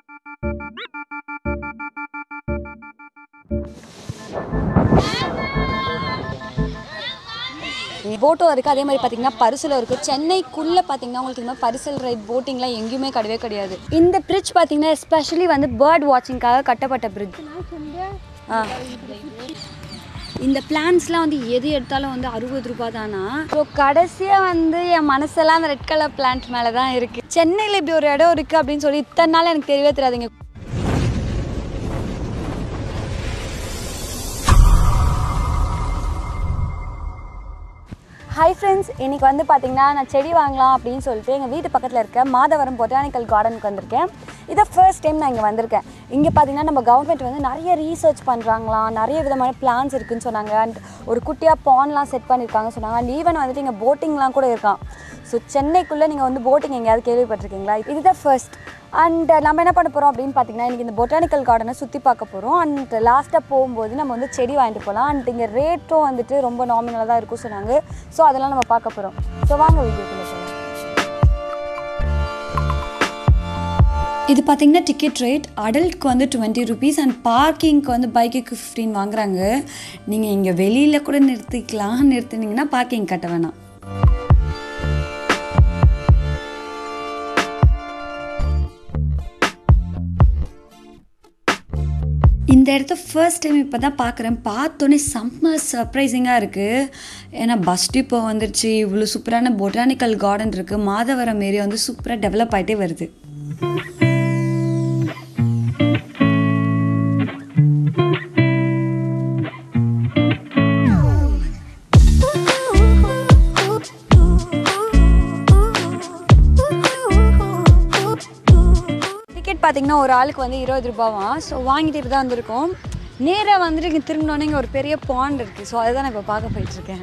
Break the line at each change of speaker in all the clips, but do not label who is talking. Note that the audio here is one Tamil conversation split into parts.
போட்டும் இருக்குது அதே மாதிரி பார்த்தீங்கன்னா பரிசலும் இருக்குது சென்னைக்குள்ளே பார்த்தீங்கன்னா உங்களுக்கு இந்த மாதிரி பரிசல் ரைட் போட்டிங்லாம் எங்கேயுமே கிடையவே கிடையாது இந்த பிரிட்ஜ் பார்த்தீங்கன்னா எஸ்பெஷலி வந்து பேர்ட் வாட்சிங்காக கட்டப்பட்ட பிரிட்ஜ் ஆ இந்த பிளான்ஸ்லாம் வந்து எது எடுத்தாலும் வந்து அறுபது ரூபாய் தானா ஸோ கடைசியாக வந்து என் மனசெல்லாம் அந்த ரெட் கலர் பிளான்ட் மேலே தான் இருக்குது சென்னையில் இப்படி ஒரு இடம் இருக்குது அப்படின்னு சொல்லி இத்தனை நாள் எனக்கு தெரியவே தெரியாதுங்க ஹாய் ஃப்ரெண்ட்ஸ் இன்றைக்கி வந்து பார்த்தீங்கன்னா நான் செடி வாங்கலாம் அப்படின்னு சொல்லிட்டு எங்கள் வீட்டு பக்கத்தில் இருக்க மாதவரம் பொட்டானிக்கல் கார்டனுக்கு வந்திருக்கேன் இதை ஃபர்ஸ்ட் டைம் நான் இங்கே வந்திருக்கேன் இங்கே பார்த்தீங்கன்னா நம்ம கவர்மெண்ட் வந்து நிறைய ரீசர்ச் பண்ணுறாங்களாம் நிறைய விதமான பிளான்ஸ் இருக்குன்னு சொன்னாங்க அண்ட் ஒரு குட்டியாக பான்லாம் செட் பண்ணியிருக்காங்க சொன்னாங்க அண்ட் ஈவன் வந்துட்டு இங்கே போட்டிங்லாம் கூட இருக்கான் ஸோ சென்னைக்குள்ளே நீங்கள் வந்து போட்டிங் எங்கேயாவது கேள்விப்பட்டிருக்கீங்களா இதுதான் ஃபர்ஸ்ட் அண்ட் நம்ம என்ன பண்ண போகிறோம் அப்படின்னு பார்த்தீங்கன்னா இன்றைக்கி இந்த பொட்டானிக்கல் கார்டனை சுற்றி பார்க்க போகிறோம் அண்ட் லாஸ்ட்டாக போகும்போது நம்ம வந்து செடி வாங்கிட்டு போகலாம் அண்ட் இங்கே ரேட்டும் வந்துட்டு ரொம்ப நாமினலாக தான் இருக்கும் சொன்னாங்க ஸோ அதெல்லாம் நம்ம பார்க்க போகிறோம் ஸோ வாங்க வீடியோக்குள்ளே போகலாம் இது பார்த்தீங்கன்னா டிக்கெட் ரேட் அடல்ட்க்கு வந்து டுவெண்ட்டி ருபீஸ் அண்ட் பார்க்கிங்க்கு வந்து பைக்குக்கு ஃபிஃப்டீன் வாங்குறாங்க நீங்கள் இங்கே வெளியில் கூட நிறுத்திக்கலாம் நிறுத்தினீங்கன்னா பார்க்கிங் கட்ட வேணாம் இந்த இடத்த ஃபர்ஸ்ட் டைம் இப்போ தான் பார்க்குறேன் பார்த்தோன்னே செம்ம சர்ப்ரைசிங்காக இருக்குது ஏன்னா பஸ் டிப்போ வந்துருச்சு இவ்வளோ சூப்பரான பொட்டானிக்கல் கார்டன் இருக்குது மாதவரம் ஏரியா வந்து சூப்பராக டெவலப் ஆகிட்டே வருது டிக்கெட் பார்த்தீங்கன்னா ஒரு ஆளுக்கு வந்து இருபது ரூபாவா ஸோ வாங்கிட்டு இப்போ தான் வந்திருக்கோம் நேராக வந்துட்டு இங்கே திரும்பினோன்னே இங்கே ஒரு பெரிய பாண்ட் இருக்குது ஸோ அதை தான் நான் இப்போ பார்க்க போயிட்டுருக்கேன்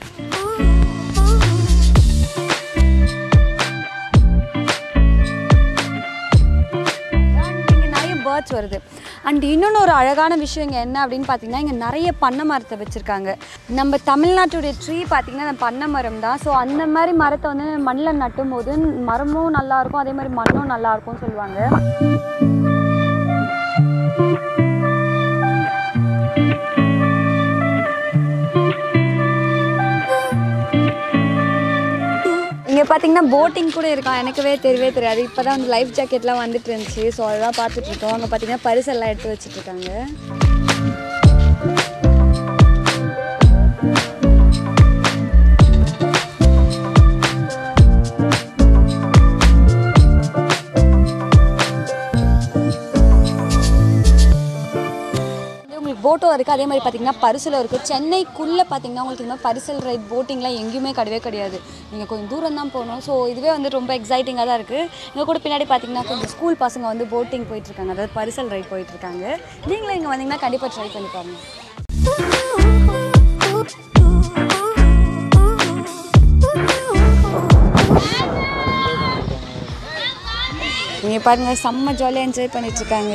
இங்கே நிறைய பேர்ட்ஸ் வருது அண்ட் இன்னொன்று ஒரு அழகான விஷயம் இங்கே என்ன அப்படின்னு பார்த்தீங்கன்னா இங்கே நிறைய பண்ணை மரத்தை வச்சுருக்காங்க நம்ம தமிழ்நாட்டுடைய ட்ரீ பார்த்தீங்கன்னா அந்த பண்ணை மரம் தான் ஸோ அந்த மாதிரி மரத்தை வந்து மண்ணில் நட்டும் போது மரமும் நல்லா இருக்கும் அதே மாதிரி மண்ணும் நல்லா இருக்கும்னு சொல்லுவாங்க இங்கே பார்த்தீங்கன்னா போட்டிங் கூட இருக்கான் எனக்கவே தெரியவே தெரியாது இப்போ தான் வந்து லைஃப் ஜாக்கெட்லாம் வந்துட்டு இருந்துச்சு ஸோ அதெல்லாம் பார்த்துட்டு இருக்கோம் அங்கே பார்த்தீங்கன்னா பரிசெல்லாம் எடுத்து வச்சுட்டு இருக்காங்க வந்து உங்களுக்கு போட்டும் இருக்குது அதே மாதிரி பார்த்தீங்கன்னா பரிசலும் இருக்குது சென்னைக்குள்ளே பார்த்தீங்கன்னா உங்களுக்கு இந்த மாதிரி பரிசல் ரைட் போட்டிங்லாம் எங்கேயுமே கிடையவே கிடையாது நீங்கள் கொஞ்சம் தூரம் தான் போகணும் ஸோ இதுவே வந்து ரொம்ப எக்ஸைட்டிங்காக தான் இருக்குது இங்கே கூட பின்னாடி பார்த்தீங்கன்னா கொஞ்சம் ஸ்கூல் பசங்க வந்து போட்டிங் போயிட்டுருக்காங்க அதாவது பரிசல் ரைட் போயிட்டுருக்காங்க நீங்களும் இங்கே வந்தீங்கன்னா கண்டிப்பாக ட்ரை பண்ணி பாருங்கள் நீங்கள் பாருங்கள் செம்ம ஜாலியாக என்ஜாய் பண்ணிட்டுருக்காங்க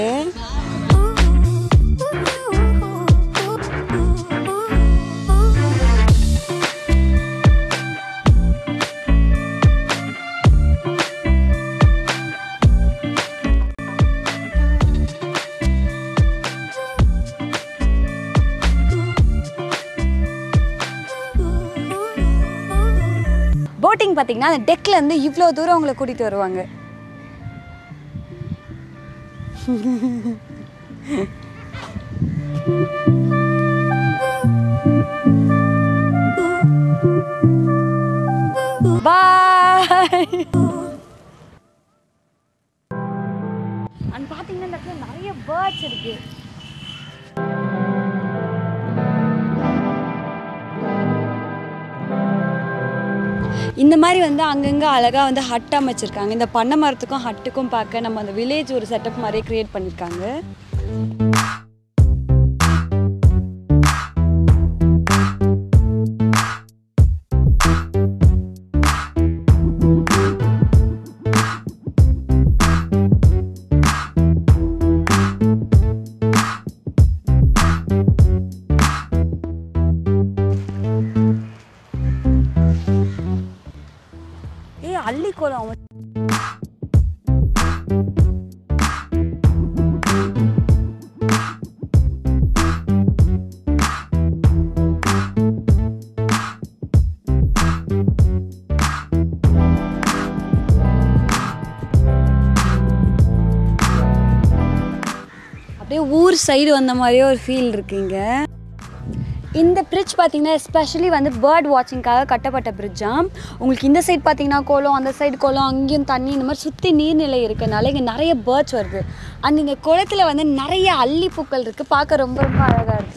போட்டிங் பார்த்தீங்கன்னா அந்த டெக்கில் இருந்து இவ்வளோ தூரம் உங்களை கூட்டிகிட்டு வருவாங்க பாய் அண்ட் பார்த்தீங்கன்னா இந்த இடத்துல நிறைய பேர்ட்ஸ் இருக்கு இந்த மாதிரி வந்து அங்கங்கே அழகாக வந்து ஹட் அமைச்சிருக்காங்க இந்த பண்ணை மரத்துக்கும் ஹட்டுக்கும் பார்க்க நம்ம அந்த வில்லேஜ் ஒரு செட்டப் மாதிரியே க்ரியேட் பண்ணியிருக்காங்க ஏய் அள்ளிக்கோலம் அப்படியே ஊர் சைடு வந்த மாதிரியே ஒரு ஃபீல் இருக்குங்க இந்த பிரிட்ஜ் பார்த்தீங்கன்னா எஸ்பெஷலி வந்து பேர்ட் வாட்சிங்காக கட்டப்பட்ட பிரிட்ஜாம் உங்களுக்கு இந்த சைடு பார்த்தீங்கன்னா கோலம் அந்த சைடு கோலம் அங்கேயும் தண்ணி இந்த மாதிரி சுற்றி நீர்நிலை இருக்கனால இங்கே நிறைய பேர்ட்ஸ் வருது அண்ட் இந்த குளத்துல வந்து நிறைய அல்லிப்பூக்கள் இருக்குது பார்க்க ரொம்ப ரொம்ப அழகாக இருக்குது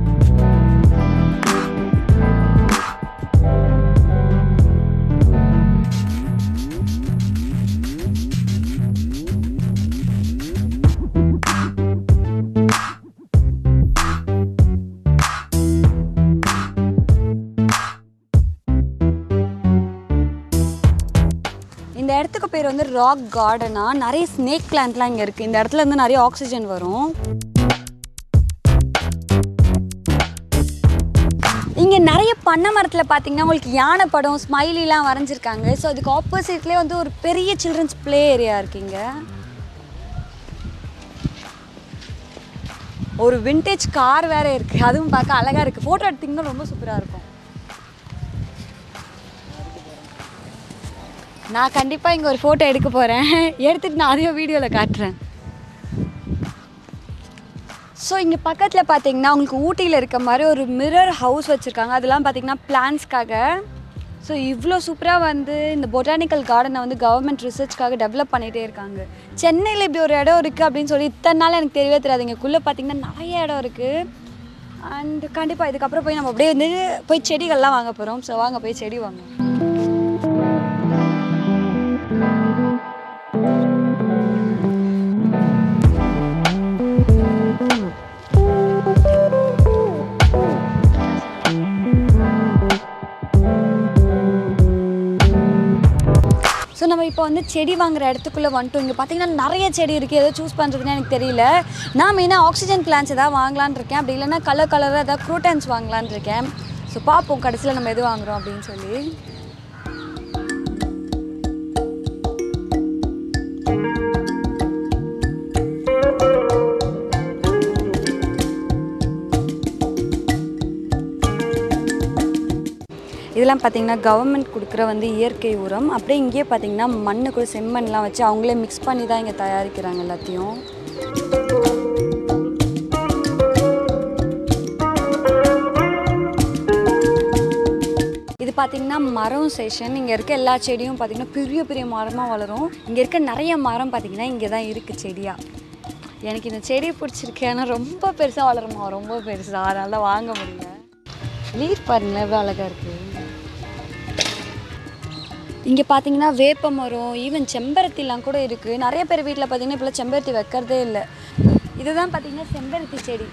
இந்த இடத்துக்கு பேர் வந்து ராக் கார்டனா நிறைய ஸ்னேக் பிளான்ட்லாம் இங்கே இருக்குது இந்த இடத்துல இருந்து நிறைய ஆக்சிஜன் வரும் இங்கே நிறைய பண்ணை மரத்தில் பார்த்தீங்கன்னா உங்களுக்கு யானை படம் ஸ்மைலிலாம் வரைஞ்சிருக்காங்க ஸோ அதுக்கு ஆப்போசிட்லேயே வந்து ஒரு பெரிய சில்ட்ரன்ஸ் ப்ளே ஏரியா இருக்குங்க ஒரு விண்டேஜ் கார் வேற இருக்குது அதுவும் பார்க்க அழகாக இருக்குது ஃபோட்டோ எடுத்திங்கன்னா ரொம்ப சூப்பராக இருக்கும் நான் கண்டிப்பாக இங்கே ஒரு ஃபோட்டோ எடுக்க போகிறேன் எடுத்துட்டு நான் அதையும் வீடியோவில் காட்டுறேன் ஸோ இங்கே பக்கத்தில் பார்த்தீங்கன்னா உங்களுக்கு ஊட்டியில் இருக்க மாதிரி ஒரு மிரர் ஹவுஸ் வச்சுருக்காங்க அதெல்லாம் பார்த்தீங்கன்னா பிளான்ஸ்க்காக ஸோ இவ்வளோ சூப்பராக வந்து இந்த பொட்டானிக்கல் கார்டனை வந்து கவர்மெண்ட் ரிசர்ச்க்காக டெவலப் பண்ணிகிட்டே இருக்காங்க சென்னையில் இப்படி ஒரு இடம் இருக்குது அப்படின்னு சொல்லி இத்தனை நாள் எனக்கு தெரியவே தெரியாது இங்கேக்குள்ளே பார்த்தீங்கன்னா நிறைய இடம் இருக்குது அண்ட் கண்டிப்பாக இதுக்கப்புறம் போய் நம்ம அப்படியே வந்து போய் செடிகள்லாம் வாங்க போகிறோம் ஸோ வாங்க போய் செடி வாங்குவோம் ஸோ நம்ம இப்போ வந்து செடி வாங்குற இடத்துக்குள்ளே வந்துட்டோம் இங்கே பார்த்தீங்கன்னா நிறைய செடி இருக்குது எதை சூஸ் பண்ணுறதுன்னு எனக்கு தெரியல நான் மெயினாக ஆக்சிஜன் பிளான்ஸ் எதாவது வாங்கலான்னு இருக்கேன் அப்படி இல்லைன்னா கலர் கலராக ஏதாவது க்ரூட்டன்ஸ் வாங்கலான்னு இருக்கேன் ஸோ பார்ப்போம் கடைசியில் நம்ம எது வாங்குறோம் அப்படின்னு சொல்லி இதெல்லாம் பார்த்தீங்கன்னா கவர்மெண்ட் கொடுக்குற வந்து இயற்கை உரம் அப்படியே இங்கேயே பார்த்தீங்கன்னா மண்ணுக்குள்ள செம்மண்லாம் வச்சு அவங்களே மிக்ஸ் பண்ணி தான் இங்கே தயாரிக்கிறாங்க எல்லாத்தையும் இது பார்த்தீங்கன்னா மரம் செஷன் இங்கே இருக்க எல்லா செடியும் பார்த்தீங்கன்னா பெரிய பெரிய மரமாக வளரும் இங்கே இருக்க நிறைய மரம் பார்த்தீங்கன்னா இங்கே தான் இருக்குது செடியாக எனக்கு இந்த செடி பிடிச்சிருக்கு ஆனால் ரொம்ப பெருசாக வளருமா ரொம்ப பெருசாக அதனால தான் வாங்க முடியல லீஃப் பாருங்களேன் எவ்வளோ அழகாக இருக்குது இங்கே பார்த்தீங்கன்னா வேப்ப மரம் ஈவன் செம்பருத்திலாம் கூட இருக்குது நிறைய பேர் வீட்டில் பார்த்தீங்கன்னா இப்போலாம் செம்பருத்தி வைக்கிறதே இல்லை இதுதான் பார்த்தீங்கன்னா செம்பருத்தி செடி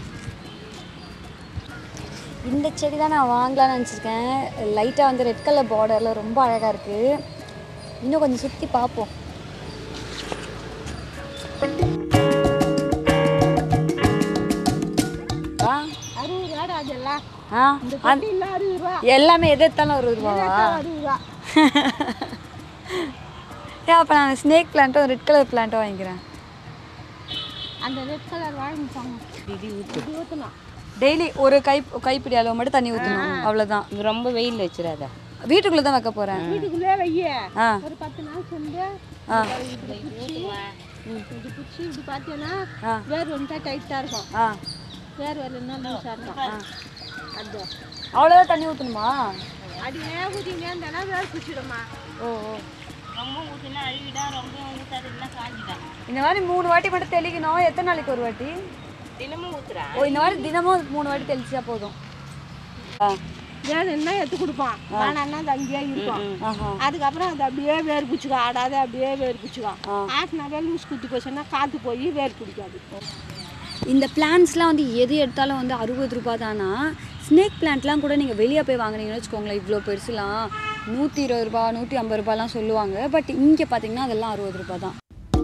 இந்த செடி தான் நான் வாங்கலாம்னு நினச்சிருக்கேன் லைட்டாக வந்து ரெட் கலர் பார்டரில் ரொம்ப அழகாக இருக்குது இன்னும் கொஞ்சம் சுற்றி பார்ப்போம் ஆ
அறுபது ரூபாடா அதெல்லாம்
ஆ அந்த-
இல்லை அறுபது ரூபா
எல்லாமே எது எடுத்தாலும் அறுபது ரூபாவா
அறுபது ரூபா
ஏ அப்போ நான் ஸ்னேக் பிளான்ட்டும் ரெட் கலர் பிளான்ட்டும் வாங்கிக்கிறேன்
அந்த ரெட் கலர் வாங்கிப்பாங்க இது ஊற்று இது ஊற்றணும்
டெய்லி ஒரு கை கைப்பிடி அளவு மட்டும் தண்ணி ஊற்றணும் அவ்வளோதான்
இது ரொம்ப வெயில் வச்சிடாத
வீட்டுக்குள்ளே தான் வைக்க போகிறேன்
வீட்டுக்குள்ளே வைய
ஆ
ஒரு பத்து நாள் சென்று
ஆ
இது பிடிச்சி இப்படி பார்த்தீங்கன்னா
ஆ.
வேர் வந்துட்டா டைட்டாக இருக்கும்
ஆ
வேர் வரலன்னா லூஸாக இருக்கும் அது
அவ்வளோதான் தண்ணி ஊற்றணுமா
அடியே ஊற்றினே இருந்தானா வேர் பிடிச்சிடுமா
ஓ ஓ
ரொம்ப ஊற்றினா அழுவிடா ரொம்ப ஊற்றாதுன்னா காஞ்சிடும்
இந்த மாதிரி மூணு வாட்டி மட்டும் தெளிக்கணும் எத்தனை நாளைக்கு ஒரு வாட்டி
தினமும் ஊற்றுறேன்
ஓ இந்த மாதிரி தினமும் மூணு வாட்டி தெளிச்சா போதும் ஆ
வேர் என்ன எடுத்து கொடுப்பான் வேணான்னா அது அங்கேயே இருக்கும்
ஆஹா
அதுக்கப்புறம் அது அப்படியே வேர் பிடிச்சிக்கும் ஆடாத அப்படியே வேர் பிடிச்சிக்கும்
ஆ.
ஆட்டினாவே லூஸ் குத்தி போச்சுன்னா காற்று போய் வேர் பிடிக்காது
இந்த பிளான்ட்ஸ்லாம் வந்து எது எடுத்தாலும் வந்து அறுபது ரூபாய் தானா ஸ்னேக் பிளான்ட்லாம் கூட நீங்கள் வெளியே போய் வாங்குனீங்கன்னு வச்சுக்கோங்களேன் இவ்வளோ பெருசுலாம் நூற்றி இருபது ரூபா நூற்றி ஐம்பது ரூபாய்லாம் சொல்லுவாங்க பட் இங்கே பார்த்தீங்கன்னா அதெல்லாம் அறுபது ரூபாய் தான்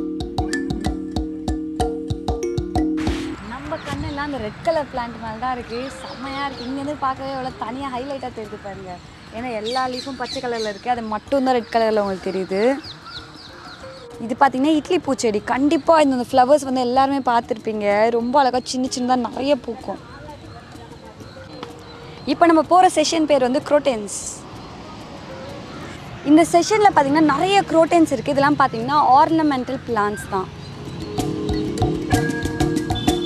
நம்ம கண்ணெல்லாம் அந்த ரெட் கலர் பிளான்ட் மேலே தான் இருக்குது செம்மையாக இருக்குது இங்கேருந்து பார்க்கவே எவ்வளோ தனியாக ஹைலைட்டாக தெரியுது பாருங்க ஏன்னா எல்லா லீஃபும் பச்சை கலரில் இருக்குது அது மட்டும்தான் ரெட் கலரில் உங்களுக்கு தெரியுது இது பார்த்தீங்கன்னா இட்லி பூச்செடி கண்டிப்பாக இந்த ஃப்ளவர்ஸ் வந்து எல்லாருமே பார்த்துருப்பீங்க ரொம்ப அழகாக சின்ன சின்னதாக நிறைய பூக்கும் இப்போ நம்ம போகிற செஷன் பேர் வந்து குரோட்டன்ஸ் இந்த செஷனில் பார்த்தீங்கன்னா நிறைய குரோட்டன்ஸ் இருக்குது இதெல்லாம் பார்த்தீங்கன்னா ஆர்னமெண்டல் பிளான்ஸ் தான்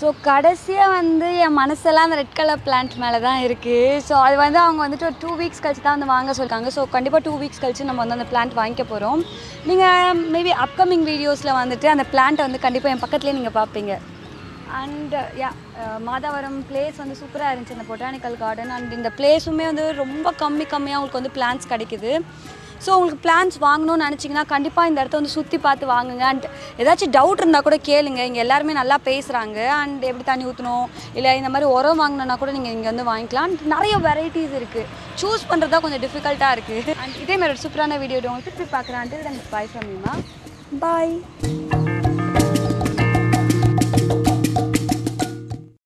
ஸோ கடைசியாக வந்து என் மனசெல்லாம் அந்த ரெட் கலர் பிளான்ட் மேலே தான் இருக்குது ஸோ அது வந்து அவங்க வந்துட்டு ஒரு டூ வீக்ஸ் கழிச்சு தான் வந்து வாங்க சொல்லியிருக்காங்க ஸோ கண்டிப்பாக டூ வீக்ஸ் கழிச்சு நம்ம வந்து அந்த பிளான்ட் வாங்கிக்க போகிறோம் நீங்கள் மேபி அப்கமிங் வீடியோஸில் வந்துட்டு அந்த பிளான்ட்டை வந்து கண்டிப்பாக என் பக்கத்துலேயே நீங்கள் பார்ப்பீங்க அண்ட் யா மாதாவரம் பிளேஸ் வந்து சூப்பராக இருந்துச்சு அந்த பொட்டானிக்கல் கார்டன் அண்ட் இந்த பிளேஸுமே வந்து ரொம்ப கம்மி கம்மியாக உங்களுக்கு வந்து பிளான்ஸ் கிடைக்குது ஸோ உங்களுக்கு பிளான்ஸ் வாங்கணும்னு நினச்சிங்கன்னா கண்டிப்பாக இந்த இடத்த வந்து சுற்றி பார்த்து வாங்குங்க அண்ட் ஏதாச்சும் டவுட் இருந்தால் கூட கேளுங்க இங்கே எல்லாருமே நல்லா பேசுகிறாங்க அண்ட் எப்படி தண்ணி ஊற்றணும் இல்லை இந்த மாதிரி உரம் வாங்கணுன்னா கூட நீங்கள் இங்கே வந்து வாங்கிக்கலாம் And நிறைய வெரைட்டிஸ் இருக்குது சூஸ் பண்ணுறது தான் கொஞ்சம் டிஃபிகல்ட்டாக இருக்குது அண்ட் இதே மாதிரி ஒரு சூப்பரான வீடியோ உங்களுக்கு திருப்பி பார்க்குறான்ட்டு பை ஃப்ரம் யூமா பாய்